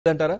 అంటారా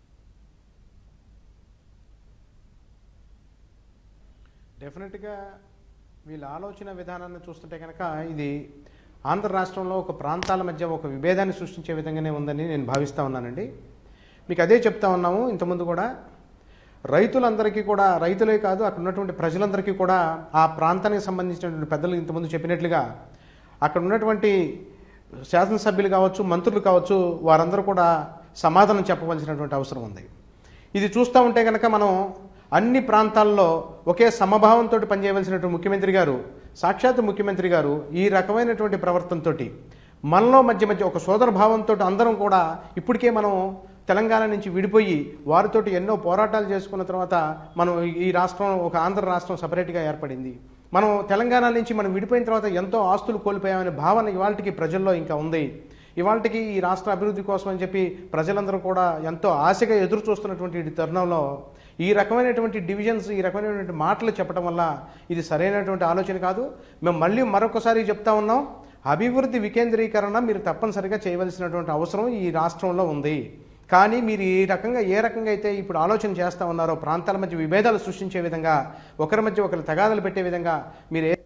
డెఫినెట్గా వీళ్ళ ఆలోచన విధానాన్ని చూస్తుంటే కనుక ఇది ఆంధ్ర రాష్ట్రంలో ఒక ప్రాంతాల మధ్య ఒక విభేదాన్ని సృష్టించే విధంగానే ఉందని నేను భావిస్తూ ఉన్నానండి మీకు అదే చెప్తా ఉన్నాము ఇంతకుముందు కూడా రైతులందరికీ కూడా రైతులే కాదు అక్కడ ఉన్నటువంటి ప్రజలందరికీ కూడా ఆ ప్రాంతానికి సంబంధించినటువంటి పెద్దలు ఇంతకుముందు చెప్పినట్లుగా అక్కడ ఉన్నటువంటి శాసనసభ్యులు కావచ్చు మంత్రులు కావచ్చు వారందరూ కూడా సమాధానం చెప్పవలసినటువంటి అవసరం ఉంది ఇది చూస్తూ ఉంటే కనుక మనం అన్ని ప్రాంతాల్లో ఒకే సమభావంతో పనిచేయవలసినటువంటి ముఖ్యమంత్రి గారు సాక్షాత్ ముఖ్యమంత్రి గారు ఈ రకమైనటువంటి ప్రవర్తనతో మనలో మధ్య మధ్య ఒక సోదర భావంతో అందరం కూడా ఇప్పటికే మనం తెలంగాణ నుంచి విడిపోయి వారితోటి ఎన్నో పోరాటాలు చేసుకున్న తర్వాత మనం ఈ రాష్ట్రం ఒక ఆంధ్ర రాష్ట్రం సపరేట్గా ఏర్పడింది మనం తెలంగాణ నుంచి మనం విడిపోయిన తర్వాత ఎంతో ఆస్తులు కోల్పోయామనే భావన ఇవాళకి ప్రజల్లో ఇంకా ఉంది ఇవాళకి ఈ రాష్ట్ర అభివృద్ధి కోసం అని చెప్పి ప్రజలందరూ కూడా ఎంతో ఆశగా ఎదురు చూస్తున్నటువంటి ఈ తరుణంలో ఈ రకమైనటువంటి డివిజన్స్ ఈ రకమైనటువంటి మాటలు చెప్పడం వల్ల ఇది సరైనటువంటి ఆలోచన కాదు మేము మళ్ళీ మరొకసారి చెప్తా ఉన్నాం అభివృద్ధి వికేంద్రీకరణ మీరు తప్పనిసరిగా చేయవలసినటువంటి అవసరం ఈ రాష్ట్రంలో ఉంది కానీ మీరు ఈ రకంగా ఏ రకంగా అయితే ఇప్పుడు ఆలోచన చేస్తూ ఉన్నారో ప్రాంతాల మధ్య విభేదాలు సృష్టించే విధంగా ఒకరి మధ్య ఒకరు తగాదలు పెట్టే విధంగా మీరు ఏ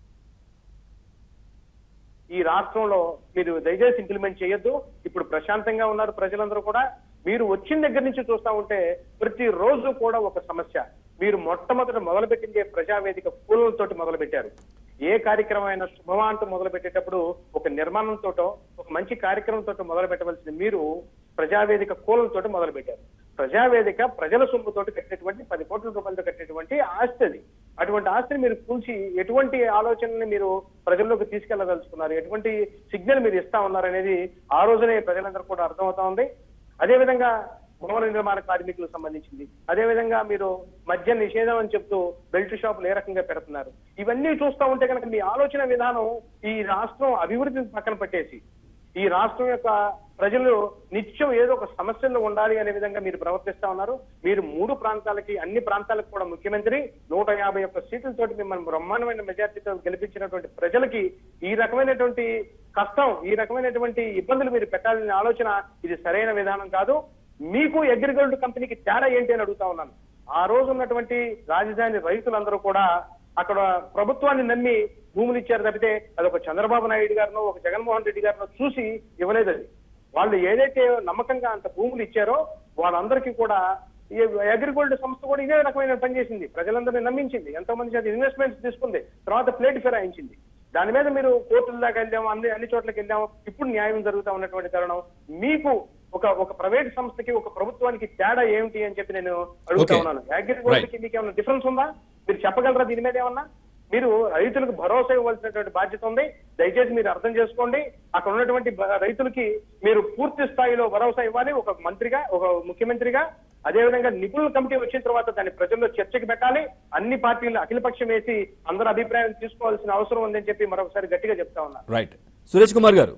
ఈ రాష్ట్రంలో మీరు దయచేసి ఇంప్లిమెంట్ చేయొద్దు ఇప్పుడు ప్రశాంతంగా ఉన్నారు ప్రజలందరూ కూడా మీరు వచ్చిన దగ్గర నుంచి చూస్తా ఉంటే ప్రతి రోజు కూడా ఒక సమస్య మీరు మొట్టమొదట మొదలుపెట్టిందే ప్రజావేదిక పూలతోటి మొదలు పెట్టారు ఏ కార్యక్రమం అయినా శుభమాంతం మొదలు పెట్టేటప్పుడు ఒక నిర్మాణంతోటో ఒక మంచి కార్యక్రమంతో మొదలు పెట్టవలసింది మీరు ప్రజావేదిక కూలలతోటి మొదలు పెట్టారు ప్రజావేదిక ప్రజల సొమ్ముతోటి కట్టినటువంటి పది కోట్ల రూపాయలతో కట్టినటువంటి ఆస్తి అది అటువంటి ఆస్తిని మీరు కూల్చి ఎటువంటి ఆలోచనని మీరు ప్రజల్లోకి తీసుకెళ్లదలుచుకున్నారు ఎటువంటి సిగ్నల్ మీరు ఇస్తా ఉన్నారు అనేది ఆ రోజునే ప్రజలందరూ కూడా అర్థమవుతా ఉంది అదేవిధంగా భవన నిర్మాణ కార్మికులకు సంబంధించింది అదేవిధంగా మీరు మద్య నిషేధం అని చెప్తూ బెల్ట్ షాపులు ఏ రకంగా పెడుతున్నారు ఇవన్నీ చూస్తా ఉంటే కనుక మీ ఆలోచన విధానం ఈ రాష్ట్రం అభివృద్ధిని పక్కన పెట్టేసి ఈ రాష్ట్రం యొక్క ప్రజలు నిత్యం ఏదో ఒక సమస్యల్లో ఉండాలి అనే విధంగా మీరు ప్రవర్తిస్తా ఉన్నారు మీరు మూడు ప్రాంతాలకి అన్ని ప్రాంతాలకు కూడా ముఖ్యమంత్రి నూట యాభై ఒక్క సీట్లతోటి మిమ్మల్ని బ్రహ్మాండమైన మెజార్టీతో గెలిపించినటువంటి ప్రజలకి ఈ రకమైనటువంటి కష్టం ఈ రకమైనటువంటి ఇబ్బందులు మీరు పెట్టాలనే ఆలోచన ఇది సరైన విధానం కాదు మీకు అగ్రికల్చర్ కంపెనీకి తేడా ఏంటి అని అడుగుతా ఉన్నాను ఆ రోజు ఉన్నటువంటి రాజధాని రైతులందరూ కూడా అక్కడ ప్రభుత్వాన్ని నమ్మి భూములు ఇచ్చారు తప్పితే అది ఒక చంద్రబాబు నాయుడు గారినో ఒక జగన్మోహన్ రెడ్డి గారినో చూసి ఇవ్వలేదు అది వాళ్ళు ఏదైతే నమ్మకంగా అంత భూములు ఇచ్చారో వాళ్ళందరికీ కూడా ఈ అగ్రికల్చర్ సంస్థ కూడా ఇదే రకమైన పని చేసింది ప్రజలందరినీ నమ్మించింది ఎంతో మంది చేత ఇన్వెస్ట్మెంట్స్ తీసుకుంది తర్వాత ప్లేట్ ఫిరాయించింది దాని మీద మీరు కోర్టుల దాకా వెళ్ళాము అన్ని అన్ని చోట్లకి వెళ్ళాము ఇప్పుడు న్యాయం జరుగుతా ఉన్నటువంటి తరుణం మీకు ఒక ఒక ప్రైవేట్ సంస్థకి ఒక ప్రభుత్వానికి తేడా ఏమిటి అని చెప్పి నేను అడుగుతా Okay. ఉన్నాను అగ్రికల్చర్ కి మీకు ఏమైనా డిఫరెన్స్ ఉందా మీరు చెప్పగలరా దీని మీద ఏమన్నా మీరు రైతులకు భరోసా ఇవ్వాల్సినటువంటి బాధ్యత ఉంది దయచేసి మీరు అర్థం చేసుకోండి అక్కడ ఉన్నటువంటి బ- రైతులకి మీరు పూర్తి స్థాయిలో భరోసా ఇవ్వాలి ఒక మంత్రిగా ఒక ముఖ్యమంత్రిగా అదేవిధంగా నిపుణుల కమిటీ వచ్చిన తర్వాత దాన్ని ప్రజల్లో చర్చకి పెట్టాలి అన్ని పార్టీలు అఖిలపక్షం వేసి అందరి అభిప్రాయం తీసుకోవాల్సిన అవసరం ఉందని చెప్పి మరొకసారి గట్టిగా చెప్తా ఉన్నా రైట్ సురేష్ కుమార్ గారు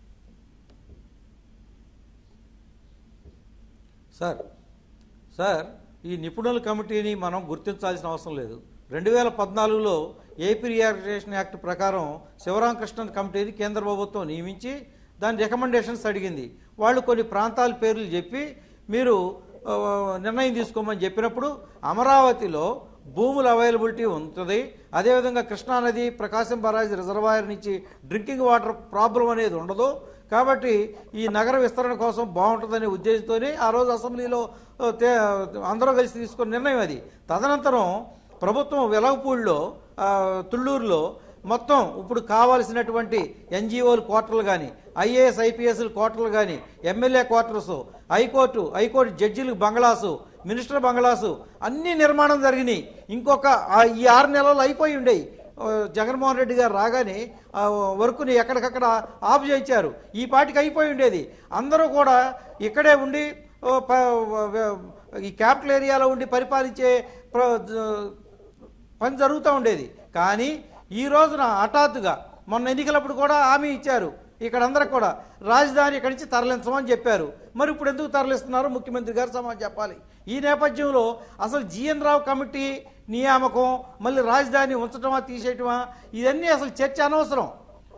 సార్ సార్ ఈ నిపుణుల కమిటీని మనం గుర్తించాల్సిన అవసరం లేదు రెండు వేల పద్నాలుగులో ఏపీ రియాక్టేషన్ యాక్ట్ ప్రకారం శివరామకృష్ణన్ కమిటీని కేంద్ర ప్రభుత్వం నియమించి దాని రికమెండేషన్స్ అడిగింది వాళ్ళు కొన్ని ప్రాంతాల పేర్లు చెప్పి మీరు ఆ, నిర్ణయం తీసుకోమని చెప్పినప్పుడు అమరావతిలో భూముల అవైలబిలిటీ ఉంటుంది అదేవిధంగా కృష్ణానది ప్రకాశం బరాజ్ రిజర్వాయర్ నుంచి డ్రింకింగ్ వాటర్ ప్రాబ్లం అనేది ఉండదు కాబట్టి ఈ నగర విస్తరణ కోసం బాగుంటుందనే ఉద్దేశంతోనే ఆ రోజు అసెంబ్లీలో ఆ, తే- అందరూ కలిసి తీసుకున్న నిర్ణయం అది తదనంతరం ప్రభుత్వం వెలగపూడిలో ఆ, తుళ్ళూరులో మొత్తం ఇప్పుడు కావాల్సినటువంటి ఎన్జిఓల క్వార్టర్లు కానీ ఐఏఎస్ ఐపీఎస్ల క్వార్టర్లు కానీ ఎమ్మెల్యే క్వార్టర్స్ హైకోర్టు హైకోర్టు జడ్జిలు బంగ్లాసు మినిస్టర్ బంగ్లాసు అన్ని నిర్మాణం జరిగినాయి ఇంకొక ఆ, ఈ ఆరు నెలలు అయిపోయి ఉండేవి ఆ, జగన్మోహన్ రెడ్డి గారు రాగానే ఆ వర్క్ని ఎక్కడికక్కడ ఆఫ్ చేయించారు ఈ పాటికి అయిపోయి ఉండేది అందరూ కూడా ఇక్కడే ఉండి ఓ, ప- వ- ఈ క్యాపిటల్ ఏరియాలో ఉండి పరిపాలించే ప్ర- పని జరుగుతూ ఉండేది కానీ ఈ రోజున హఠాత్తుగా మొన్న ఎన్నికలప్పుడు కూడా హామీ ఇచ్చారు ఇక్కడ అందరికి కూడా రాజధాని ఇక్కడి నుంచి తరలించమని చెప్పారు మరి ఇప్పుడు ఎందుకు తరలిస్తున్నారు ముఖ్యమంత్రి గారు సమాధానం చెప్పాలి ఈ నేపథ్యంలో అసలు జిఎన్ రావు కమిటీ నియామకం మళ్ళీ రాజధాని ఉంచటమా తీసేయటమా ఇవన్నీ అసలు చర్చ అనవసరం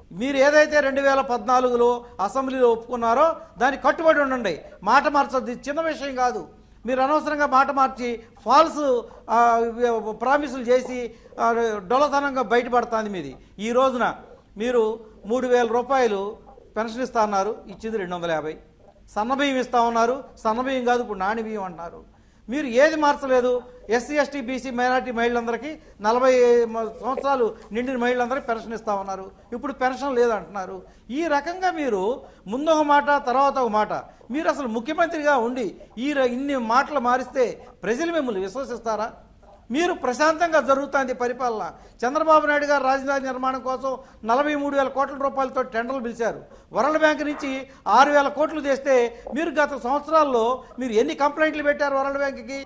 మీరు ఏదైతే రెండు వేల పద్నాలుగులో అసెంబ్లీలో ఒప్పుకున్నారో దానికి కట్టుబడి ఉండండి మాట మార్చద్దు ఇది చిన్న విషయం కాదు మీరు అనవసరంగా మాట మార్చి ఫాల్స్ ప్రామిసులు చేసి ఆ, డొలతనంగా బయటపడుతుంది మీది ఈ రోజున మీరు మూడు వేల రూపాయలు పెన్షన్ ఇస్తా అన్నారు ఇచ్చింది రెండు వందల యాభై సన్నబియ్యం ఇస్తా ఉన్నారు సన్నబియ్యం కాదు ఇప్పుడు నాణ్య బియ్యం అంటున్నారు మీరు ఏది మార్చలేదు ఎస్సీ ఎస్టీ బీసీ మైనార్టీ మహిళలందరికీ నలభై మ- సంవత్సరాలు నిండిన మహిళలందరికీ పెన్షన్ ఇస్తా ఉన్నారు ఇప్పుడు పెన్షన్ లేదంటున్నారు ఈ రకంగా మీరు ముందు ఒక మాట తర్వాత ఒక మాట మీరు అసలు ముఖ్యమంత్రిగా ఉండి ఈ ర- ఇన్ని మాటలు మారిస్తే ప్రజలు మిమ్మల్ని విశ్వసిస్తారా మీరు ప్రశాంతంగా జరుగుతుంది పరిపాలన చంద్రబాబు నాయుడు గారు రాజధాని నిర్మాణం కోసం నలభై మూడు వేల కోట్ల రూపాయలతో టెండర్లు పిలిచారు వరల్డ్ బ్యాంక్ నుంచి ఆరు వేల కోట్లు తెస్తే మీరు గత సంవత్సరాల్లో మీరు ఎన్ని కంప్లైంట్లు పెట్టారు వరల్డ్ బ్యాంక్కి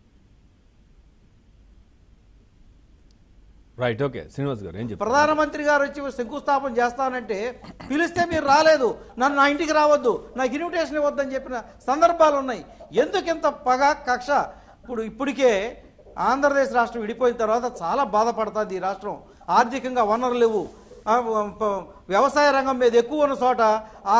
రైట్ ఓకే శ్రీనివాస్ గారు ఏం చెప్తారు ప్రధానమంత్రి గారు వచ్చి శంకుస్థాపన చేస్తానంటే పిలిస్తే మీరు రాలేదు నన్ను నా ఇంటికి రావద్దు నాకు ఇన్విటేషన్ ఇవ్వద్దని చెప్పిన సందర్భాలు ఉన్నాయి ఎందుకు ఇంత పగ కక్ష ఇప్పుడు ఇప్పటికే ఆంధ్రప్రదేశ్ రాష్ట్రం విడిపోయిన తర్వాత చాలా బాధపడుతుంది ఈ రాష్ట్రం ఆర్థికంగా వనరులు లేవు ఆ, ప- వ్యవసాయ రంగం మీద ఎక్కువ ఉన్న చోట ఆ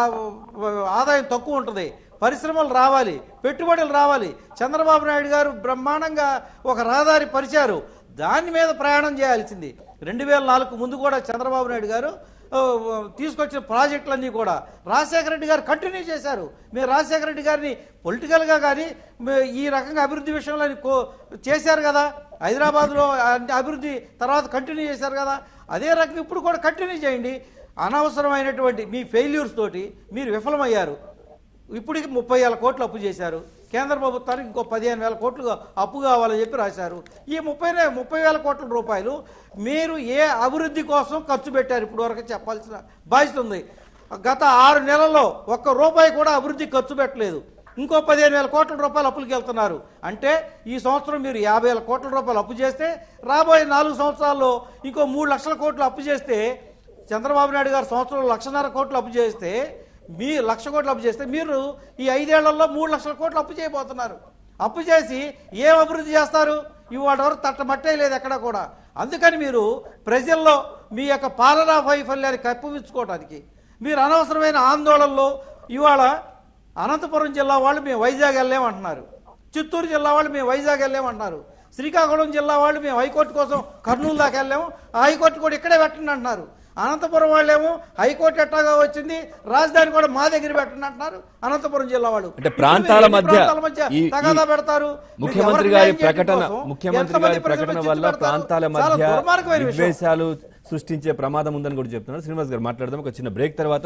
ఆదాయం తక్కువ ఉంటుంది పరిశ్రమలు రావాలి పెట్టుబడులు రావాలి చంద్రబాబు నాయుడు గారు బ్రహ్మాండంగా ఒక రహదారి పరిచారు దాని మీద ప్రయాణం చేయాల్సింది రెండు వేల నాలుగు ముందు కూడా చంద్రబాబు నాయుడు గారు ఆ, తీసుకొచ్చిన ప్రాజెక్టులన్నీ కూడా రాజశేఖర రెడ్డి గారు కంటిన్యూ చేశారు మీరు రాజశేఖర రెడ్డి గారిని పొలిటికల్గా కానీ మీ- ఈ రకంగా అభివృద్ధి విషయంలో ఆయన కో- చేశారు కదా హైదరాబాద్లో అన్ని అభివృద్ధి తర్వాత కంటిన్యూ చేశారు కదా అదే రకంగా ఇప్పుడు కూడా కంటిన్యూ చేయండి అనవసరమైనటువంటి మీ ఫెయిల్యూర్స్ తోటి మీరు విఫలమయ్యారు ఇప్పటికి ముప్పై వేల కోట్లు అప్పు చేశారు కేంద్ర ప్రభుత్వానికి ఇంకో పదిహేను వేల కోట్లు అప్పు కావాలని చెప్పి రాశారు ఈ ముప్పై నే- ముప్పై వేల కోట్ల రూపాయలు మీరు ఏ అభివృద్ధి కోసం ఖర్చు పెట్టారు ఇప్పుడు వరకు చెప్పాల్సిన బాధ్యత ఉంది గత ఆరు నెలల్లో ఒక్క రూపాయి కూడా అభివృద్ధి ఖర్చు పెట్టలేదు ఇంకో పదిహేను వేల కోట్ల రూపాయలు అప్పులకి వెళ్తున్నారు అంటే ఈ సంవత్సరం మీరు యాభై వేల కోట్ల రూపాయలు అప్పు చేస్తే రాబోయే నాలుగు సంవత్సరాల్లో ఇంకో మూడు లక్షల కోట్లు అప్పు చేస్తే చంద్రబాబు నాయుడు గారు సంవత్సరంలో లక్షన్నర కోట్లు అప్పు చేస్తే మీ లక్ష కోట్లు అప్పు చేస్తే మీరు ఈ ఐదేళ్లలో మూడు లక్షల కోట్లు అప్పు చేయబోతున్నారు అప్పు చేసి ఏం అభివృద్ధి చేస్తారు ఇవాళ వరకు తట్టమట్టే లేదు ఎక్కడ కూడా అందుకని మీరు ప్రజల్లో మీ యొక్క పాలనా వైఫల్యాన్ని కప్పిపుచ్చుకోవడానికి మీరు అనవసరమైన ఆందోళనలో ఇవాళ అనంతపురం జిల్లా వాళ్ళు మేము వైజాగ్ వెళ్ళామంటున్నారు చిత్తూరు జిల్లా వాళ్ళు మేము వైజాగ్ వెళ్ళామంటున్నారు శ్రీకాకుళం జిల్లా వాళ్ళు మేము హైకోర్టు కోసం కర్నూలు దాకా వెళ్ళాము ఆ హైకోర్టు కూడా ఇక్కడే పెట్టండి అంటున్నారు అనంతపురం వాళ్ళేమో హైకోర్టు ఎట్టాగా వచ్చింది రాజధాని కూడా మా దగ్గర పెట్టండి అంటున్నారు అనంతపురం జిల్లా వాళ్ళు అంటే ప్రాంతాల ఇప్పుడు మధ్య ఎన్ని ప్రాంతాల ఈ- ఈ తగాదా పెడతారు మీరు ముఖ్యమంత్రి ఎవరికి గారి న్యాయం చేయడం ప్రకటన కోసం ముఖ్యమంత్రి ఎంతమంది గారి ప్రజలు ప్రకటన చిచ్చు వల్ల పెడతారు? ప్రాంతాల చాలా మధ్య దుర్మార్గమైన విషయం. విద్వేషాలు సృష్టించే ప్రమాదం ఉందని కూడా చెప్తున్నారు శ్రీనివాస్ గారు మాట్లాడదాం ఒక చిన్న బ్రేక్ తర్వాత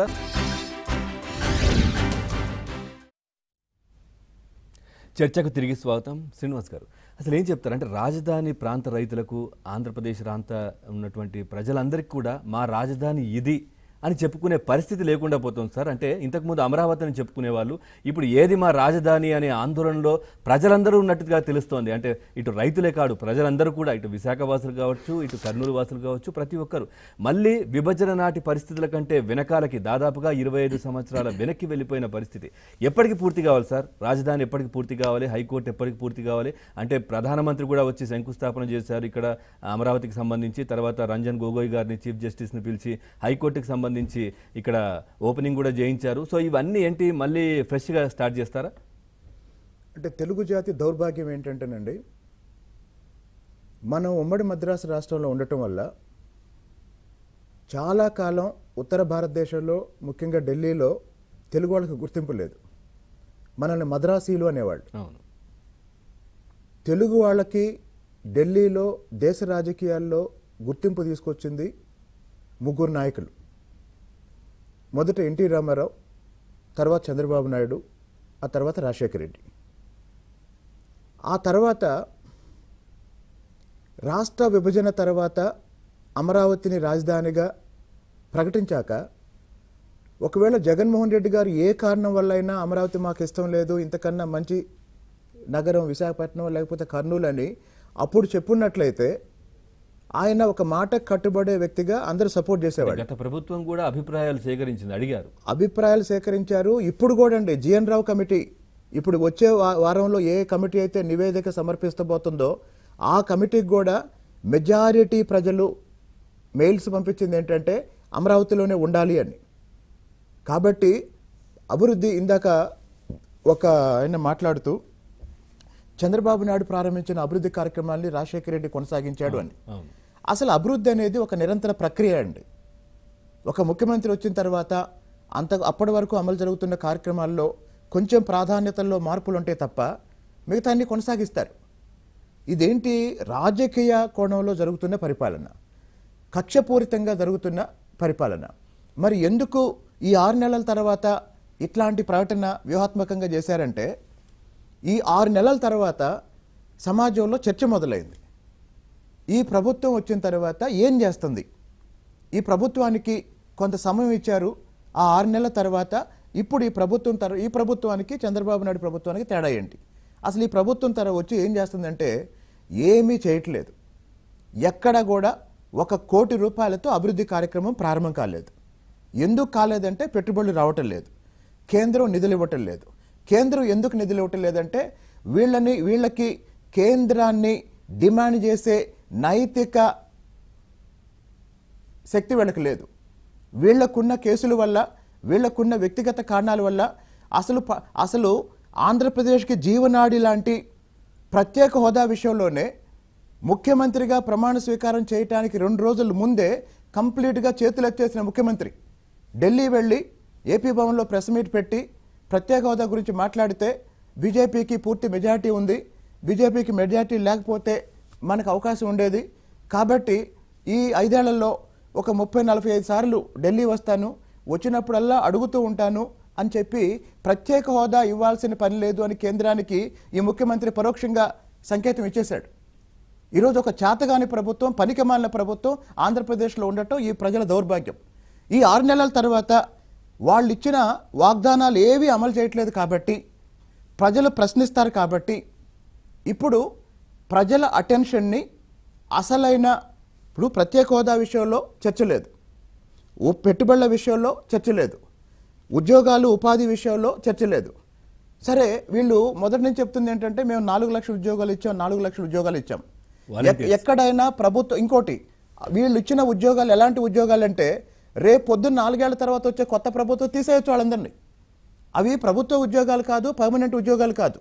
చర్చకు తిరిగి స్వాగతం శ్రీనివాస్ గారు అసలు ఏం చెప్తారు అంటే రాజధాని ప్రాంత రైతులకు ఆంధ్రప్రదేశ్ ప్రాంత ఉన్నటువంటి ప్రజలందరికీ కూడా మా రాజధాని ఇది అని చెప్పుకునే పరిస్థితి లేకుండా పోతుంది సార్ అంటే ఇంతకుముందు అమరావతి అని చెప్పుకునే వాళ్ళు ఇప్పుడు ఏది మా రాజధాని అనే ఆందోళనలో ప్రజలందరూ ఉన్నట్టుగా తెలుస్తోంది అంటే ఇటు రైతులే కాదు ప్రజలందరూ కూడా ఇటు విశాఖ వాసులు కావచ్చు ఇటు కర్నూలు వాసులు కావచ్చు ప్రతి ఒక్కరు మళ్ళీ విభజన నాటి పరిస్థితుల కంటే వెనకాలకి దాదాపుగా ఇరవై ఐదు సంవత్సరాల వెనక్కి వెళ్ళిపోయిన పరిస్థితి ఎప్పటికి పూర్తి కావాలి సార్ రాజధాని ఎప్పటికి పూర్తి కావాలి హైకోర్టు ఎప్పటికి పూర్తి కావాలి అంటే ప్రధానమంత్రి కూడా వచ్చి శంకుస్థాపన చేశారు ఇక్కడ అమరావతికి సంబంధించి తర్వాత రంజన్ గొగోయ్ గారిని చీఫ్ జస్టిస్ని పిలిచి హైకోర్టుకి సంబంధించి ఇక్కడ ఓపెనింగ్ కూడా చేయించారు సో ఇవన్నీ ఏంటి మళ్ళీ ఫ్రెష్గా స్టార్ట్ చేస్తారా అంటే తెలుగు జాతి దౌర్భాగ్యం ఏంటంటేనండి మనం ఉమ్మడి మద్రాసు రాష్ట్రంలో ఉండటం వల్ల చాలా కాలం ఉత్తర భారతదేశంలో ముఖ్యంగా ఢిల్లీలో తెలుగు వాళ్ళకి గుర్తింపు లేదు మనల్ని మద్రాసీలు అనేవాళ్ళు అవును తెలుగు వాళ్ళకి ఢిల్లీలో దేశ రాజకీయాల్లో గుర్తింపు తీసుకొచ్చింది ముగ్గురు నాయకులు మొదట ఎన్టీ రామారావు తర్వాత చంద్రబాబు నాయుడు ఆ తర్వాత రాజశేఖర రెడ్డి ఆ తర్వాత రాష్ట్ర విభజన తర్వాత అమరావతిని రాజధానిగా ప్రకటించాక ఒకవేళ జగన్మోహన్ రెడ్డి గారు ఏ కారణం వల్ల అయినా అమరావతి మాకు ఇష్టం లేదు ఇంతకన్నా మంచి నగరం విశాఖపట్నం లేకపోతే కర్నూలు అని అప్పుడు చెప్పున్నట్లయితే ఆయన ఒక మాట కట్టుబడే వ్యక్తిగా అందరూ సపోర్ట్ చేసేవాడు గత ప్రభుత్వం కూడా అభిప్రాయాలు సేకరించింది అడిగారు అభిప్రాయాలు సేకరించారు ఇప్పుడు కూడా అండి జిఎన్ రావు కమిటీ ఇప్పుడు వచ్చే వా- వారంలో ఏ కమిటీ అయితే నివేదిక సమర్పిస్తబోతుందో ఆ కమిటీకి కూడా మెజారిటీ ప్రజలు మెయిల్స్ పంపించింది ఏంటంటే అమరావతిలోనే ఉండాలి అని కాబట్టి అభివృద్ధి ఇందాక ఒక ఆయన మాట్లాడుతూ చంద్రబాబు నాయుడు ప్రారంభించిన అభివృద్ధి కార్యక్రమాల్ని రాజశేఖర రెడ్డి కొనసాగించాడు అని అవును అసలు అభివృద్ధి అనేది ఒక నిరంతర ప్రక్రియ అండి ఒక ముఖ్యమంత్రి వచ్చిన తర్వాత అంత అప్పటి వరకు అమలు జరుగుతున్న కార్యక్రమాల్లో కొంచెం ప్రాధాన్యతల్లో మార్పులు ఉంటే తప్ప మిగతా అన్ని కొనసాగిస్తారు ఇదేంటి రాజకీయ కోణంలో జరుగుతున్న పరిపాలన కక్షపూరితంగా జరుగుతున్న పరిపాలన మరి ఎందుకు ఈ ఆరు నెలల తర్వాత ఇట్లాంటి ప్రకటన వ్యూహాత్మకంగా చేశారంటే ఈ ఆరు నెలల తర్వాత సమాజంలో చర్చ మొదలైంది ఈ ప్రభుత్వం వచ్చిన తర్వాత ఏం చేస్తుంది ఈ ప్రభుత్వానికి కొంత సమయం ఇచ్చారు ఆ ఆరు నెలల తర్వాత ఇప్పుడు ఈ ప్రభుత్వం తర ఈ ప్రభుత్వానికి చంద్రబాబు నాయుడు ప్రభుత్వానికి తేడా ఏంటి అసలు ఈ ప్రభుత్వం తర వచ్చి ఏం చేస్తుందంటే ఏమీ చేయట్లేదు ఎక్కడ కూడా ఒక కోటి రూపాయలతో అభివృద్ధి కార్యక్రమం ప్రారంభం కాలేదు ఎందుకు కాలేదంటే పెట్టుబడులు రావటం లేదు కేంద్రం నిధులు ఇవ్వటం లేదు కేంద్రం ఎందుకు నిధులు ఇవ్వటం లేదంటే వీళ్ళని వీళ్ళకి కేంద్రాన్ని డిమాండ్ చేసే నైతిక శక్తి వీళ్ళకి లేదు వీళ్ళకున్న కేసుల వల్ల వీళ్ళకున్న వ్యక్తిగత కారణాల వల్ల అసలు ప- అసలు ఆంధ్రప్రదేశ్కి జీవనాడి లాంటి ప్రత్యేక హోదా విషయంలోనే ముఖ్యమంత్రిగా ప్రమాణ స్వీకారం చేయడానికి రెండు రోజుల ముందే కంప్లీట్గా చేతులు ఎత్తేసిన ముఖ్యమంత్రి ఢిల్లీ వెళ్ళి ఏపీ భవన్లో ప్రెస్ మీట్ పెట్టి ప్రత్యేక హోదా గురించి మాట్లాడితే బీజేపీకి పూర్తి మెజారిటీ ఉంది బీజేపీకి మెజారిటీ లేకపోతే మనకు అవకాశం ఉండేది కాబట్టి ఈ ఐదేళ్లలో ఒక ముప్పై నలభై ఐదు సార్లు ఢిల్లీ వస్తాను వచ్చినప్పుడల్లా అడుగుతూ ఉంటాను అని చెప్పి ప్రత్యేక హోదా ఇవ్వాల్సిన పని లేదు అని కేంద్రానికి ఈ ముఖ్యమంత్రి పరోక్షంగా సంకేతం ఇచ్చేశాడు ఈరోజు ఒక చేతగాని ప్రభుత్వం పనికిమాలిన ప్రభుత్వం ఆంధ్రప్రదేశ్లో ఉండటం ఈ ప్రజల దౌర్భాగ్యం ఈ ఆరు నెలల తర్వాత వాళ్ళు ఇచ్చిన వాగ్దానాలు ఏవి అమలు చేయట్లేదు కాబట్టి ప్రజలు ప్రశ్నిస్తారు కాబట్టి ఇప్పుడు ప్రజల అటెన్షన్ని అసలైన ఇప్పుడు ప్రత్యేక హోదా విషయంలో చర్చ లేదు ఉ- పెట్టుబడుల విషయంలో చర్చ లేదు ఉద్యోగాలు ఉపాధి విషయంలో చర్చ లేదు సరే వీళ్ళు మొదటి నుంచి చెప్తుంది ఏంటంటే మేము నాలుగు లక్షల ఉద్యోగాలు ఇచ్చాం నాలుగు లక్షల ఉద్యోగాలు ఇచ్చాం ఎక్- Volunteers. ఎక్కడైనా ప్రభుత్వం ఇంకోటి వీళ్ళు ఇచ్చిన ఉద్యోగాలు ఎలాంటి ఉద్యోగాలు అంటే రేపు పొద్దున్న నాలుగేళ్ల తర్వాత వచ్చే కొత్త ప్రభుత్వం తీసేయచ్చు వాళ్ళందరినీ అవి ప్రభుత్వ ఉద్యోగాలు కాదు పర్మనెంట్ ఉద్యోగాలు కాదు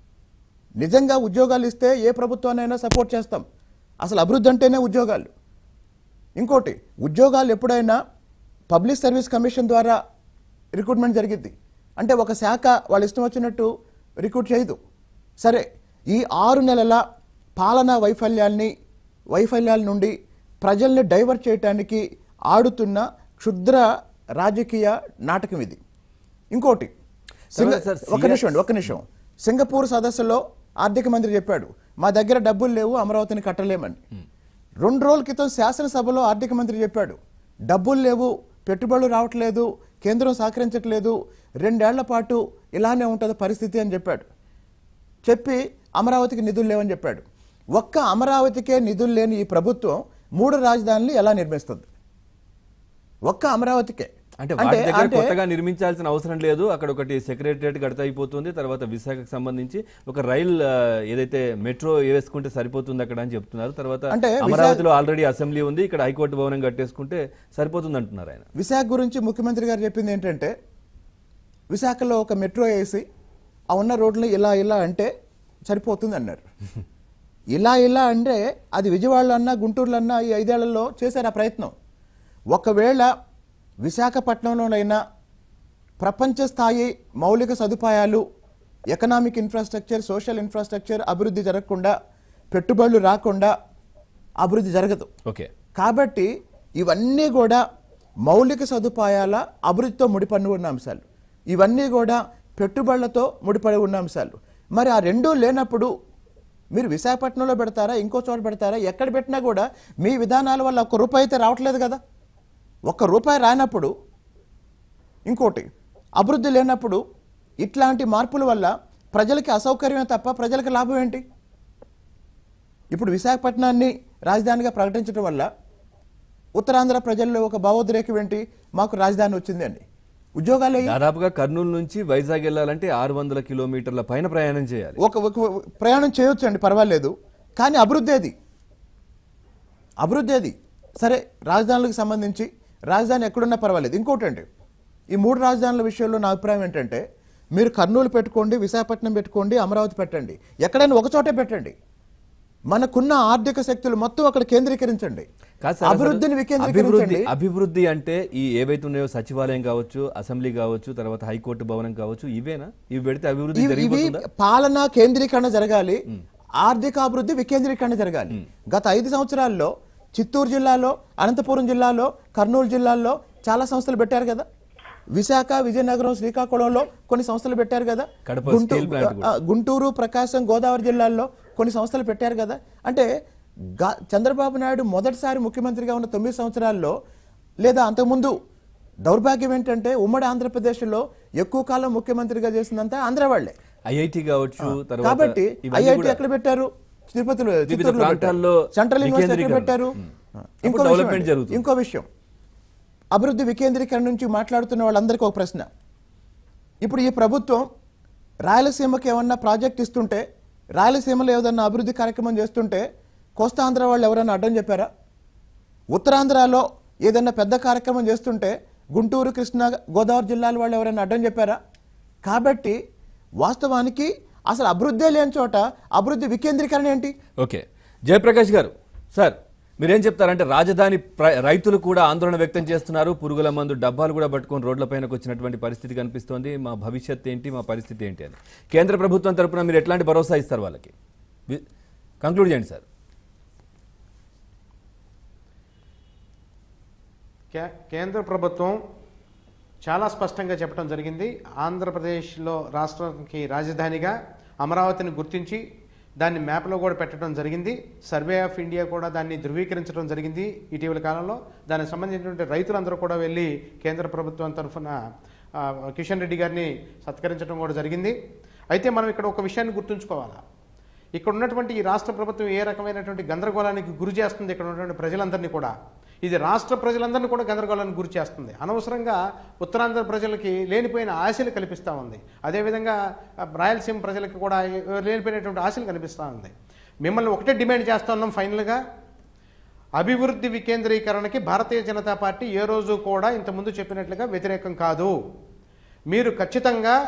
నిజంగా ఉద్యోగాలు ఇస్తే ఏ ప్రభుత్వాన్నైనా సపోర్ట్ చేస్తాం అసలు అభివృద్ధి అంటేనే ఉద్యోగాలు ఇంకోటి ఉద్యోగాలు ఎప్పుడైనా పబ్లిక్ సర్వీస్ కమిషన్ ద్వారా రిక్రూట్మెంట్ జరిగింది అంటే ఒక శాఖ వాళ్ళ ఇష్టం వచ్చినట్టు రిక్రూట్ చేయదు సరే ఈ ఆరు నెలల పాలనా వైఫల్యాల్ని వైఫల్యాల నుండి ప్రజల్ని డైవర్ట్ చేయటానికి ఆడుతున్న క్షుద్ర రాజకీయ నాటకం ఇది ఇంకోటి సింగ- సార్, ఒక నిమిషం అండి, ఒక నిమిషం సింగపూర్ సదస్సులో ఆర్థిక మంత్రి చెప్పాడు మా దగ్గర డబ్బులు లేవు అమరావతిని కట్టలేమని రెండు రోజుల క్రితం శాసనసభలో ఆర్థిక మంత్రి చెప్పాడు డబ్బులు లేవు పెట్టుబడులు రావట్లేదు కేంద్రం సహకరించట్లేదు రెండేళ్ల పాటు ఇలానే ఉంటుంది పరిస్థితి అని చెప్పాడు చెప్పి అమరావతికి నిధులు లేవని చెప్పాడు ఒక్క అమరావతికే నిధులు లేని ఈ ప్రభుత్వం మూడు రాజధానులు ఎలా నిర్మిస్తుంది ఒక్క అమరావతికే అంటే వాటి దగ్గర కొత్తగా నిర్మించాల్సిన అవసరం లేదు అక్కడ ఒకటి సెక్రటరియట్ కడితే అయిపోతుంది తర్వాత విశాఖకు సంబంధించి ఒక రైల్ ఆ, ఏదైతే మెట్రో వేసుకుంటే సరిపోతుంది అక్కడ అని చెప్తున్నారు తర్వాత అంటే విశా- అమరావతిలో ఆల్రెడీ అసెంబ్లీ ఉంది ఇక్కడ హైకోర్టు భవనం కట్టేసుకుంటే సరిపోతుంది అంటున్నారు ఆయన విశాఖ గురించి ముఖ్యమంత్రి గారు చెప్పింది ఏంటంటే విశాఖలో ఒక మెట్రో వేసి ఆ ఉన్న రోడ్లు ఇలా ఇలా అంటే సరిపోతుంది అన్నారు ఇలా ఇలా అంటే అది విజయవాడలో అన్నా గుంటూరులో అన్నా ఈ ఐదేళ్లలో చేశారు ఆ ప్రయత్నం ఒకవేళ విశాఖపట్నంలోనైనా ప్రపంచ స్థాయి మౌలిక సదుపాయాలు ఎకనామిక్ ఇన్ఫ్రాస్ట్రక్చర్ సోషల్ ఇన్ఫ్రాస్ట్రక్చర్ అభివృద్ధి జరగకుండా పెట్టుబడులు రాకుండా అభివృద్ధి జరగదు ఓకే కాబట్టి ఇవన్నీ కూడా మౌలిక సదుపాయాల అభివృద్ధితో ముడిపడి ఉన్న అంశాలు ఇవన్నీ కూడా పెట్టుబడులతో ముడిపడి ఉన్న అంశాలు మరి ఆ రెండూ లేనప్పుడు మీరు విశాఖపట్నంలో పెడతారా ఇంకో చోట పెడతారా ఎక్కడ పెట్టినా కూడా మీ విధానాల వల్ల ఒక్క రూపాయి అయితే రావట్లేదు కదా ఒక్క రూపాయి రానప్పుడు ఇంకోటి అభివృద్ధి లేనప్పుడు ఇట్లాంటి మార్పుల వల్ల ప్రజలకి అసౌకర్యమే తప్ప ప్రజలకు లాభం ఏంటి ఇప్పుడు విశాఖపట్నాన్ని రాజధానిగా ప్రకటించడం వల్ల ఉత్తరాంధ్ర ప్రజల్లో ఒక భావోద్రేకం ఏంటి మాకు రాజధాని వచ్చింది అని ఉద్యోగాలు అయ్యి దాదాపుగా కర్నూలు నుంచి వైజాగ్ వెళ్ళాలంటే ఆరు వందల కిలోమీటర్ల పైన ప్రయాణం చేయాలి ఒక ఒక ప్రయాణం చేయొచ్చండి పర్వాలేదు కానీ అభివృద్ధి అది అభివృద్ధి అది సరే రాజధానులకు సంబంధించి రాజధాని ఎక్కడున్నా పర్వాలేదు ఇంకోటండి ఈ మూడు రాజధానుల విషయంలో నా అభిప్రాయం ఏంటంటే మీరు కర్నూలు పెట్టుకోండి విశాఖపట్నం పెట్టుకోండి అమరావతి పెట్టండి ఎక్కడైనా ఒక చోటే పెట్టండి మనకున్న ఆర్థిక శక్తులు మొత్తం అక్కడ కేంద్రీకరించండి కాదు సార్, అసలు అభివృద్ధిని అభివృద్ధి వికేంద్రీకరించండి అభివృద్ధి అంటే ఈ ఏవైతే ఉన్నాయో సచివాలయం కావచ్చు అసెంబ్లీ కావచ్చు తర్వాత హైకోర్టు భవనం కావచ్చు ఇవేనా ఇవి పెడితే అభివృద్ధి ఇవి- ఇవి జరిగిపోతుందా పాలనా కేంద్రీకరణ జరగాలి ఆర్థిక అభివృద్ధి వికేంద్రీకరణ జరగాలి గత ఐదు సంవత్సరాల్లో చిత్తూరు జిల్లాలో అనంతపురం జిల్లాలో కర్నూలు జిల్లాల్లో చాలా సంస్థలు పెట్టారు కదా విశాఖ విజయనగరం శ్రీకాకుళంలో కొన్ని సంస్థలు పెట్టారు కదా కడప గుంటూ- స్టీల్ ప్లాంట్ కూడా. ఆ, గుంటూరు ప్రకాశం గోదావరి జిల్లాల్లో కొన్ని సంస్థలు పెట్టారు కదా అంటే గా- చంద్రబాబు నాయుడు మొదటిసారి ముఖ్యమంత్రిగా ఉన్న తొమ్మిది సంవత్సరాల్లో లేదా అంతకుముందు దౌర్భాగ్యం ఏంటంటే ఉమ్మడి ఆంధ్రప్రదేశ్లో ఎక్కువ కాలం ముఖ్యమంత్రిగా చేసిందంతా ఆంధ్ర వాళ్లే ఐఐటి కావచ్చు తర్వాత కాబట్టి ఇవన్నీ ఐఐటి కూడా ఎక్కడ పెట్టారు తిరుపతిలో వివిధ చిత్తూరులో ప్రాంతాల్లో పెట్టారు. సెంట్రల్ యూనివర్సిటీ ఎక్కడ వికేంద్రీకరణ. పెట్టారు ఉమ్. ఇంకో అప్పుడు విషయం డెవలప్మెంట్ అండి. జరుగుతుంది. ఇంకో విషయం అభివృద్ధి వికేంద్రీకరణ నుంచి మాట్లాడుతున్న వాళ్ళందరికీ ఒక ప్రశ్న ఇప్పుడు ఈ ప్రభుత్వం రాయలసీమకి ఏమన్నా ప్రాజెక్ట్ ఇస్తుంటే రాయలసీమలో ఏదన్నా అభివృద్ధి కార్యక్రమం చేస్తుంటే కోస్తాంధ్ర వాళ్ళు ఎవరైనా అడ్డం చెప్పారా ఉత్తరాంధ్రలో ఏదైనా పెద్ద కార్యక్రమం చేస్తుంటే గుంటూరు కృష్ణా గోదావరి జిల్లాల వాళ్ళు ఎవరైనా అడ్డం చెప్పారా కాబట్టి వాస్తవానికి అసలు అభివృద్ధే లేని చోట అభివృద్ధి వికేంద్రీకరణ ఏంటి ఓకే జయప్రకాష్ గారు సార్ మీరేం చెప్తారంటే రాజధాని ప్ర- రైతులు కూడా ఆందోళన వ్యక్తం చేస్తున్నారు పురుగుల మందు డబ్బాలు కూడా పట్టుకొని రోడ్లపైనకు వచ్చినటువంటి పరిస్థితి కనిపిస్తోంది మా భవిష్యత్ ఏంటి మా పరిస్థితి ఏంటి అని కేంద్ర ప్రభుత్వం తరపున మీరు ఎట్లాంటి భరోసా ఇస్తారు వాళ్ళకి కంక్లూడ్ చేయండి సార్ కే- కేంద్ర ప్రభుత్వం చాలా స్పష్టంగా చెప్పడం జరిగింది ఆంధ్రప్రదేశ్లో రాష్ట్రానికి రాజధానిగా అమరావతిని గుర్తించి దాన్ని మ్యాప్లో కూడా పెట్టడం జరిగింది సర్వే ఆఫ్ ఇండియా కూడా దాన్ని ధృవీకరించడం జరిగింది ఇటీవల కాలంలో దానికి సంబంధించినటువంటి రైతులందరూ కూడా వెళ్ళి కేంద్ర ప్రభుత్వం తరఫున ఆ, కిషన్ రెడ్డి గారిని సత్కరించడం కూడా జరిగింది అయితే మనం ఇక్కడ ఒక విషయాన్ని గుర్తుంచుకోవాలా ఇక్కడ ఉన్నటువంటి ఈ రాష్ట్ర ప్రభుత్వం ఏ రకమైనటువంటి గందరగోళానికి గురి చేస్తుంది ఇక్కడ ఉన్నటువంటి ప్రజలందరినీ కూడా ఇది రాష్ట్ర ప్రజలందరినీ కూడా గందరగోళానికి గురి చేస్తుంది అనవసరంగా ఉత్తరాంధ్ర ప్రజలకి లేనిపోయిన ఆశలు కల్పిస్తూ ఉంది అదేవిధంగా ఆ, రాయలసీమ ప్రజలకి కూడా లేనిపోయినటువంటి ఆశలు కనిపిస్తూ ఉంది మిమ్మల్ని ఒకటే డిమాండ్ చేస్తా ఉన్నాం ఫైనల్గా అభివృద్ధి వికేంద్రీకరణకి భారతీయ జనతా పార్టీ ఏ రోజు కూడా ఇంతకుముందు చెప్పినట్లుగా వ్యతిరేకం కాదు మీరు ఖచ్చితంగా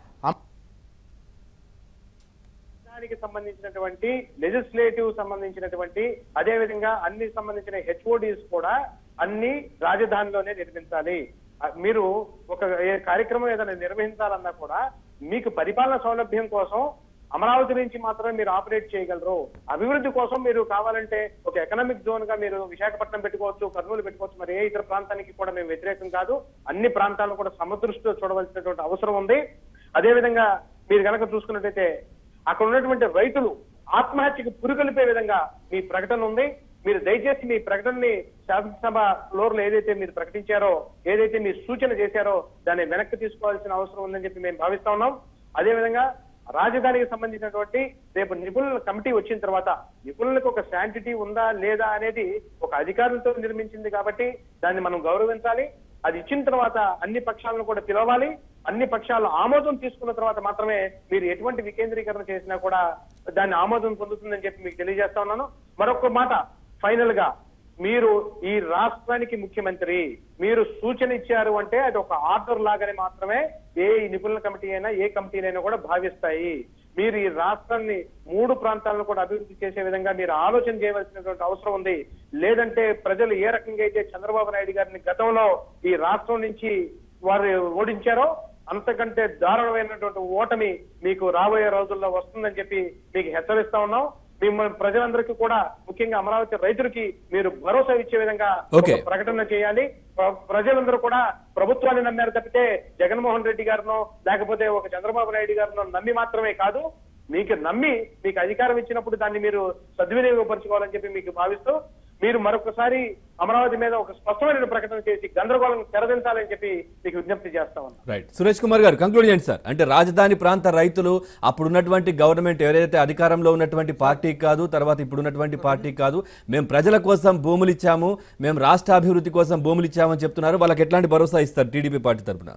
దానికి సంబంధించినటువంటి లెజిస్లేటివ్ సంబంధించినటువంటి అదే విధంగా అన్ని సంబంధించిన హెచ్ఓడిస్ కూడా అన్ని రాజధానిలోనే నిర్మించాలి ఆ, మీరు ఒక ఏ కార్యక్రమం ఏదైనా నిర్వహించాలన్నా కూడా మీకు పరిపాలన సౌలభ్యం కోసం అమరావతి నుంచి మాత్రమే మీరు ఆపరేట్ చేయగలరు అభివృద్ధి కోసం మీరు కావాలంటే ఒక ఎకనామిక్ జోన్ గా మీరు విశాఖపట్నం పెట్టుకోవచ్చు కర్నూలు పెట్టుకోవచ్చు మరి ఏ ఇతర ప్రాంతానికి కూడా మేము వ్యతిరేకం కాదు అన్ని ప్రాంతాలను కూడా సమదృష్టితో చూడవలసినటువంటి అవసరం ఉంది అదేవిధంగా మీరు కనుక చూసుకున్నట్టయితే అక్కడ ఉన్నటువంటి రైతులు ఆత్మహత్యకు పురుగొలిపే విధంగా మీ ప్రకటన ఉంది మీరు దయచేసి మీ ప్రకటనని శాసనసభ ఫ్లోర్ లో ఏదైతే మీరు ప్రకటించారో ఏదైతే మీరు సూచన చేశారో దాన్ని వెనక్కి తీసుకోవాల్సిన అవసరం ఉందని చెప్పి మేము భావిస్తా ఉన్నాం అదేవిధంగా రాజధానికి సంబంధించినటువంటి రేపు నిపుణుల కమిటీ వచ్చిన తర్వాత నిపుణులకు ఒక శాంటిటీ ఉందా లేదా అనేది ఒక అధికారులతో నిర్మించింది కాబట్టి దాన్ని మనం గౌరవించాలి అది ఇచ్చిన తర్వాత అన్ని పక్షాలను కూడా పిలవాలి అన్ని పక్షాలు ఆమోదం తీసుకున్న తర్వాత మాత్రమే మీరు ఎటువంటి వికేంద్రీకరణ చేసినా కూడా దాన్ని ఆమోదం పొందుతుందని చెప్పి మీకు తెలియజేస్తా ఉన్నాను మరొక మాట ఫైనల్ గా మీరు ఈ రాష్ట్రానికి ముఖ్యమంత్రి మీరు సూచన ఇచ్చారు అంటే అది ఒక ఆర్డర్ లాగానే మాత్రమే ఏ నిపుణుల కమిటీ అయినా ఏ కమిటీలైనా కూడా భావిస్తాయి మీరు ఈ రాష్ట్రాన్ని మూడు ప్రాంతాలను కూడా అభివృద్ధి చేసే విధంగా మీరు ఆలోచన చేయవలసినటువంటి అవసరం ఉంది లేదంటే ప్రజలు ఏ రకంగా అయితే చంద్రబాబు నాయుడు గారిని గతంలో ఈ రాష్ట్రం నుంచి వారు ఓడించారో అంతకంటే దారుణమైనటువంటి ఓటమి మీకు రాబోయే రోజుల్లో వస్తుందని చెప్పి మీకు హెచ్చరిస్తా ఉన్నాం మిమ్మల్ని ప్రజలందరికీ కూడా ముఖ్యంగా అమరావతి రైతులకి మీరు భరోసా ఇచ్చే విధంగా Okay. ఒక ప్రకటన చేయాలి ప్ర- ప్రజలందరూ కూడా ప్రభుత్వాన్ని నమ్మారు తప్పితే జగన్మోహన్ రెడ్డి గారినో లేకపోతే ఒక చంద్రబాబు నాయుడు గారినో నమ్మి మాత్రమే కాదు మీకు నమ్మి మీకు అధికారం ఇచ్చినప్పుడు దాన్ని మీరు సద్వినియోగపరచుకోవాలని చెప్పి మీకు భావిస్తూ మీరు మరొకసారి అమరావతి మీద ఒక స్పష్టమైన ప్రకటన చేసి గందరగోళం తెరదించాలని చెప్పి మీకు విజ్ఞప్తి చేస్తా ఉన్నాను రైట్ సురేష్ కుమార్ గారు కంక్లూడ్ చేయండి సార్ అంటే రాజధాని ప్రాంత రైతులు అప్పుడు ఉన్నటువంటి గవర్నమెంట్ ఎవరైతే అధికారంలో ఉన్నటువంటి పార్టీ కాదు తర్వాత ఇప్పుడు ఉన్నటువంటి పార్టీ కాదు మేము ప్రజల కోసం భూములు ఇచ్చాము మేము రాష్ట్ర అభివృద్ధి కోసం భూములు ఇచ్చామని చెప్తున్నారు వాళ్ళకి ఎట్లాంటి భరోసా ఇస్తారు టీడీపీ పార్టీ తరపున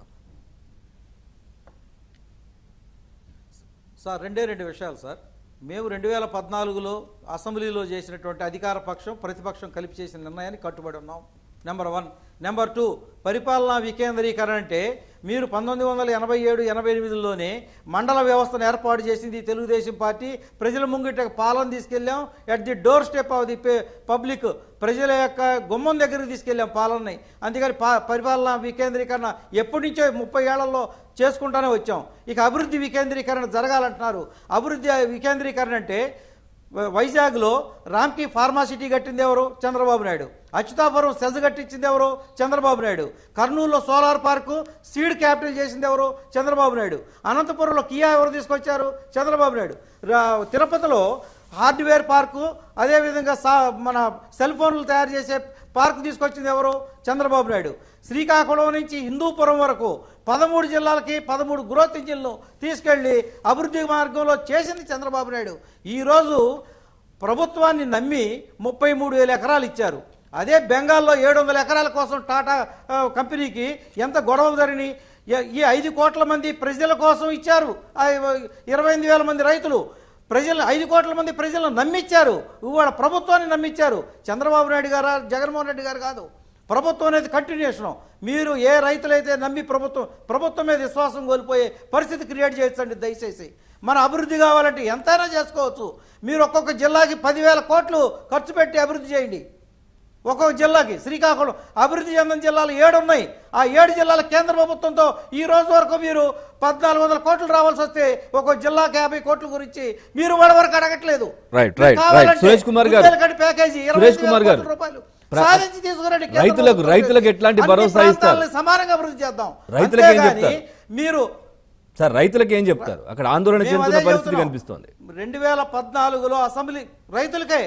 సార్ రెండే రెండు విషయాలు సార్ మేము రెండు వేల పద్నాలుగులో అసెంబ్లీలో చేసినటువంటి అధికార పక్షం ప్రతిపక్షం కలిపి చేసిన నిర్ణయాన్ని కట్టుబడి ఉన్నాం నెంబర్ వన్ నెంబర్ టూ పరిపాలనా వికేంద్రీకరణ అంటే మీరు పంతొమ్మిది వందల ఎనభై ఏడు ఎనభై ఎనిమిదిలోనే మండల వ్యవస్థను ఏర్పాటు చేసింది తెలుగుదేశం పార్టీ ప్రజల ముంగిట పాలన తీసుకెళ్ళాం at the doorstep of the public ప్రజల యొక్క గుమ్మం దగ్గరికి తీసుకెళ్ళాం పాలనని అందుకని పా పరిపాలనా వికేంద్రీకరణ ఎప్పటి నుంచో ముప్పై ఏళ్లలో చేసుకుంటానే వచ్చాం ఇక అభివృద్ధి వికేంద్రీకరణ జరగాలంటున్నారు అభివృద్ధి వికేంద్రీకరణ అంటే వై- వైజాగ్లో రామ్కి ఫార్మాసిటీ కట్టింది ఎవరు చంద్రబాబు నాయుడు అచ్యుతాపురం సెజ్ కట్టించింది ఎవరు చంద్రబాబు నాయుడు కర్నూలులో సోలార్ పార్కు సీడ్ క్యాపిటల్ చేసింది ఎవరు చంద్రబాబు నాయుడు అనంతపురంలో కియా ఎవరు తీసుకొచ్చారు చంద్రబాబు నాయుడు రా- తిరుపతిలో హార్డ్వేర్ పార్కు అదేవిధంగా సా మన సెల్ ఫోన్లు తయారు చేసే పార్క్ తీసుకొచ్చింది ఎవరు చంద్రబాబు నాయుడు శ్రీకాకుళం నుంచి హిందూపురం వరకు పదమూడు జిల్లాలకి పదమూడు గ్రోత్ ఇంజిన్లు తీసుకెళ్లి అభివృద్ధి మార్గంలో చేసింది చంద్రబాబు నాయుడు ఈరోజు ప్రభుత్వాన్ని నమ్మి ముప్పై మూడు వేల ఎకరాలు ఇచ్చారు అదే బెంగాల్లో ఏడు వందల ఎకరాల కోసం టాటా ఆ, కంపెనీకి ఎంత గొడవలు జరిగినాయి ఈ- ఈ ఐదు కోట్ల మంది ప్రజల కోసం ఇచ్చారు ఆ, ఇరవై ఎనిమిది వేల మంది రైతులు ప్రజలు ఐదు కోట్ల మంది ప్రజలను నమ్మిచ్చారు ఇవాళ ప్రభుత్వాన్ని నమ్మిచ్చారు చంద్రబాబు నాయుడు గారా జగన్మోహన్ రెడ్డి గారు కాదు ప్రభుత్వం అనేది కంటిన్యూషన్ మీరు ఏ రైతులైతే నమ్మి ప్రభుత్వం ప్రభుత్వం మీద విశ్వాసం కోల్పోయే పరిస్థితి క్రియేట్ చేయొచ్చండి దయచేసి మన అభివృద్ధి కావాలంటే ఎంతైనా చేసుకోవచ్చు మీరు ఒక్కొక్క జిల్లాకి పదివేల కోట్లు ఖర్చు పెట్టి అభివృద్ధి చేయండి ఒక్కొక్క జిల్లాకి శ్రీకాకుళం అభివృద్ధి చెందిన జిల్లాలు ఏడు ఉన్నాయి ఆ ఏడు జిల్లాల కేంద్ర ప్రభుత్వంతో ఈ రోజు వరకు మీరు పద్నాలుగు వందల కోట్లు రావాల్సి వస్తే ఒక్కొక్క జిల్లాకి యాభై కోట్ల గురించి మీరు వాళ్ళ వరకు అడగట్లేదు Right, మీకు right, right. కావాలంటే సురేష్ కుమార్ గారు. బుందేలఖండ్ ప్యాకేజీ ఇరవై సురేష్ ఐదు వేల కుమార్ గారు. కోట్ల రూపాయలు ప్ర- సాధించి తీసుకురండి కేంద్ర రైతులకు- ప్రభుత్వం రైతులకు చేసి. ఎట్లాంటి అన్ని భరోసా ఇస్తారు? ప్రాంతాలని సమానంగా అభివృద్ధి చేద్దాం రైతులకు ఏం అంతేగాని చెప్తారు? మీరు సార్ రైతులకు ఏం చెప్తారు అక్కడ ఆందోళన మేము చెందుతున్న అదే పరిస్థితి చెబుతున్నాం. కనిపిస్తోంది రెండు వేల పద్నాలుగులో అసెంబ్లీ రైతులకే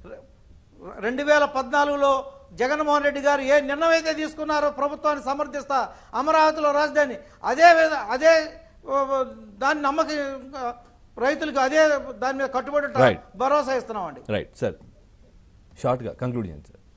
రెండు వేల పద్నాలుగులో జగన్మోహన్ రెడ్డి గారు ఏ నిర్ణయం అయితే తీసుకున్నారో ప్రభుత్వాన్ని సమర్థిస్తా అమరావతిలో రాజధాని అదే విధ- అదే ఓ, ఓ, దాన్ని నమ్మక రైతులకు అదే దాని మీద కట్టుబడి ఉంటాం. Right. భరోసా ఇస్తున్నామండి రైట్ సార్ షార్ట్గా కంక్లూడ్ చేయండి సార్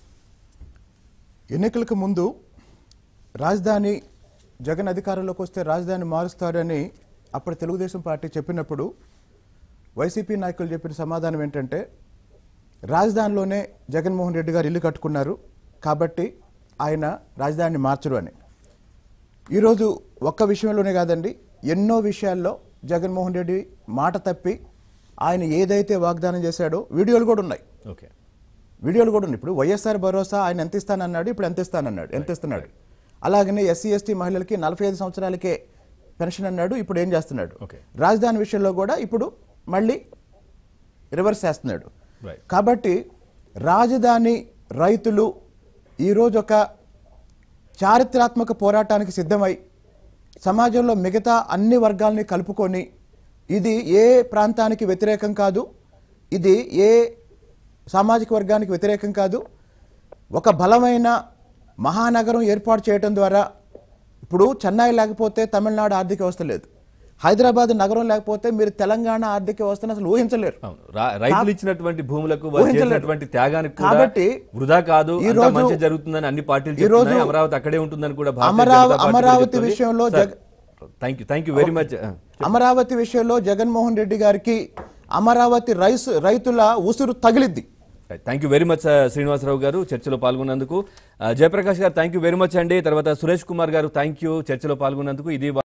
ఎన్నికలకు ముందు రాజధాని జగన్ అధికారంలోకి వస్తే రాజధాని మారుస్తారని అప్పుడు తెలుగుదేశం పార్టీ చెప్పినప్పుడు వైసీపీ నాయకులు చెప్పిన సమాధానం ఏంటంటే రాజధానిలోనే జగన్మోహన్ రెడ్డి గారు ఇల్లు కట్టుకున్నారు కాబట్టి ఆయన రాజధానిని మార్చరు అని ఈరోజు ఒక్క విషయంలోనే కాదండి ఎన్నో విషయాల్లో జగన్మోహన్ రెడ్డి మాట తప్పి ఆయన ఏదైతే వాగ్దానం చేశాడో వీడియోలు కూడా ఉన్నాయి ఓకే వీడియోలు కూడా ఉన్నాయి ఇప్పుడు వైఎస్ఆర్ భరోసా ఆయన ఎంత ఇస్తానన్నాడు ఇప్పుడు ఎంత ఇస్తానన్నాడు ఎంత ఇస్తున్నాడు అలాగనే ఎస్సీ ఎస్టీ మహిళలకి నలభై ఐదు సంవత్సరాలకే పెన్షన్ అన్నాడు ఇప్పుడు ఏం చేస్తున్నాడు Okay. రాజధాని విషయంలో కూడా ఇప్పుడు మళ్ళీ రివర్స్ చేస్తున్నాడు Right. కాబట్టి రాజధాని రైతులు ఈరోజు ఒక చారిత్రాత్మక పోరాటానికి సిద్ధమై సమాజంలో మిగతా అన్ని వర్గాల్ని కలుపుకొని ఇది ఏ ప్రాంతానికి వ్యతిరేకం కాదు ఇది ఏ సామాజిక వర్గానికి వ్యతిరేకం కాదు ఒక బలమైన మహానగరం ఏర్పాటు చేయడం ద్వారా ఇప్పుడు చెన్నై లేకపోతే తమిళనాడు ఆర్థిక వ్యవస్థ లేదు హైదరాబాద్ నగరం లేకపోతే మీరు తెలంగాణ ఆర్థిక వ్యవస్థను అసలు ఊహించలేరు అవును రా- రైతులు ఇచ్చినటువంటి భూములకు వారు ఊహించలేరు. చేసినటువంటి త్యాగానికి కూడా కాబట్టి వృధా కాదు ఈ అంతా రోజు- మంచి జరుగుతుందని అన్ని పార్టీలు ఈ రోజు చెప్తున్నాయి అమరావతి అక్కడే ఉంటుందని కూడా అమరావ- అమరావతి విషయంలో జగ- thank you thank you very much Amaravati విషయంలో జగన్మోహన్ రెడ్డి గారికి అమరావతి రైస్ రైతుల ఉసురు తగిలిద్ది thank you very much Srinivasarao గారు చర్చలో పాల్గొన్నందుకు ఆ, జయప్రకాష్ గారు థ్యాంక్ యూ వెరీ మచ్ అండి తర్వాత సురేష్ కుమార్ గారు థ్యాంక్ యూ చర్చలో పాల్గొన్నందుకు ఇది